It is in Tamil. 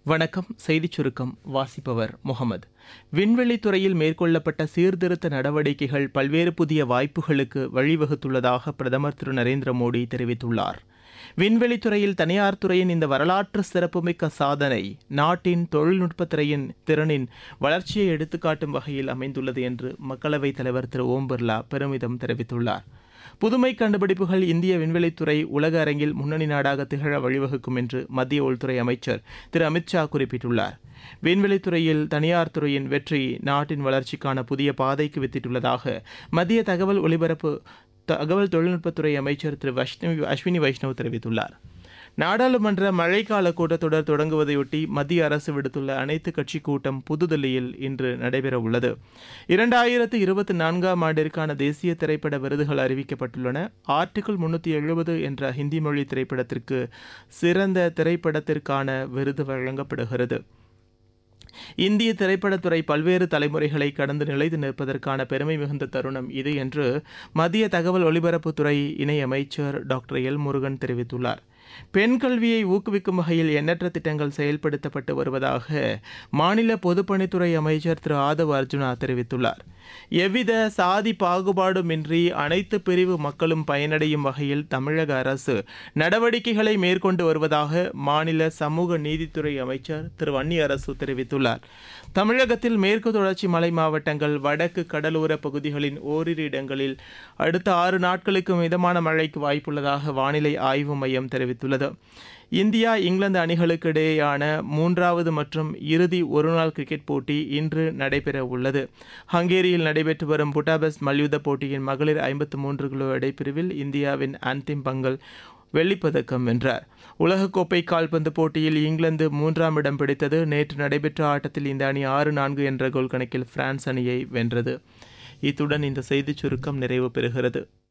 வணக்கம் செய்திச் சுருக்கம் வாசிப்பவர் முகமது விண்வெளித் துறையில் மேற்கொள்ளப்பட்ட சீர்திருத்த நடவடிக்கைகள் பல்வேறு புதிய வாய்ப்புகளுக்கு வழிவகுத்துள்ளதாக பிரதமர் திரு நரேந்திர மோடி தெரிவித்துள்ளார் விண்வெளித் துறையில் தனியார் துறையின் இந்த வரலாற்று சிறப்புமிக்க சாதனை நாட்டின் தொழில்நுட்பத் துறையின் திறனின் வளர்ச்சியை எடுத்துக்காட்டும் வகையில் அமைந்துள்ளது என்று மக்களவைத் தலைவர் திரு ஓம் பிர்லா பெருமிதம் தெரிவித்துள்ளார் புதுமை கண்டுபிடிப்புகள் இந்திய விண்வெளித்துறை உலக அரங்கில் முன்னணி நாடாக திகழ வழிவகுக்கும் என்று மத்திய உள்துறை அமைச்சர் திரு அமித்ஷா குறிப்பிட்டுள்ளார் விண்வெளித்துறையில் தனியார் துறையின் வெற்றி நாட்டின் வளர்ச்சிக்கான புதிய பாதைக்கு வித்திட்டுள்ளதாக மத்திய தகவல் ஒலிபரப்பு தகவல் தொழில்நுட்பத்துறை அமைச்சர் திரு வைஷ்ணவி அஸ்வினி வைஷ்ணவ் தெரிவித்துள்ளார் நாடாளுமன்ற மழைக்கால கூட்டத்தொடர் தொடங்குவதையொட்டி மத்திய அரசு விடுத்துள்ள அனைத்து கட்சி கூட்டம் புதுதில்லியில் இன்று நடைபெறவுள்ளது இரண்டாயிரத்து இருபத்தி நான்காம் ஆண்டிற்கான தேசிய திரைப்பட விருதுகள் அறிவிக்கப்பட்டுள்ளன ஆர்டிகிள் முன்னூற்றி எழுபது என்ற ஹிந்தி மொழி திரைப்படத்திற்கு சிறந்த திரைப்படத்திற்கான விருது வழங்கப்படுகிறது இந்திய திரைப்படத்துறை பல்வேறு தலைமுறைகளை கடந்து நிலைத்து நிற்பதற்கான பெருமை மிகுந்த தருணம் இது என்று மத்திய தகவல் ஒலிபரப்புத்துறை இணையமைச்சர் டாக்டர் எல் முருகன் தெரிவித்துள்ளார் பெண் கல்வியை ஊக்குவிக்கும் வகையில் எண்ணற்ற திட்டங்கள் செயல்படுத்தப்பட்டு வருவதாக மாநில பொதுப்பணித்துறை அமைச்சர் திரு ஆதவ் அர்ஜுனா தெரிவித்துள்ளார் எவ்வித சாதி பாகுபாடுமின்றி அனைத்து பிரிவு மக்களும் பயனடையும் வகையில் தமிழக அரசு நடவடிக்கைகளை மேற்கொண்டு வருவதாக மாநில சமூக நீதித்துறை அமைச்சர் திரு வன்னியரசு தெரிவித்துள்ளார் தமிழகத்தில் மேற்கு தொடர்ச்சி மலை மாவட்டங்கள் வடக்கு கடலோர பகுதிகளின் ஓரிரு இடங்களில் அடுத்த ஆறு நாட்களுக்கு மிதமான மழைக்கு வாய்ப்புள்ளதாக வானிலை ஆய்வு மையம் தெரிவித்துள்ளது இந்தியா இங்கிலாந்து அணிகளுக்கு இடையேயான மூன்றாவது மற்றும் இறுதி ஒருநாள் கிரிக்கெட் போட்டி இன்று நடைபெற உள்ளது ஹங்கேரியில் நடைபெற்று வரும் புட்டாபெஸ்ட் மல்யுத்த போட்டியின் மகளிர் ஐம்பத்து மூன்று கிலோ எடைப்பிரிவில் இந்தியாவின் அந்திம் பங்கல் வெள்ளிப்பதக்கம் வென்றார் உலகக்கோப்பை கால்பந்து போட்டியில் இங்கிலாந்து மூன்றாம் இடம் பிடித்தது நேற்று நடைபெற்ற ஆட்டத்தில் இந்த அணி ஆறு நான்கு என்ற கோல் கணக்கில் பிரான்ஸ் அணியை வென்றது இத்துடன் இந்த செய்திச் சுருக்கம் நிறைவு பெறுகிறது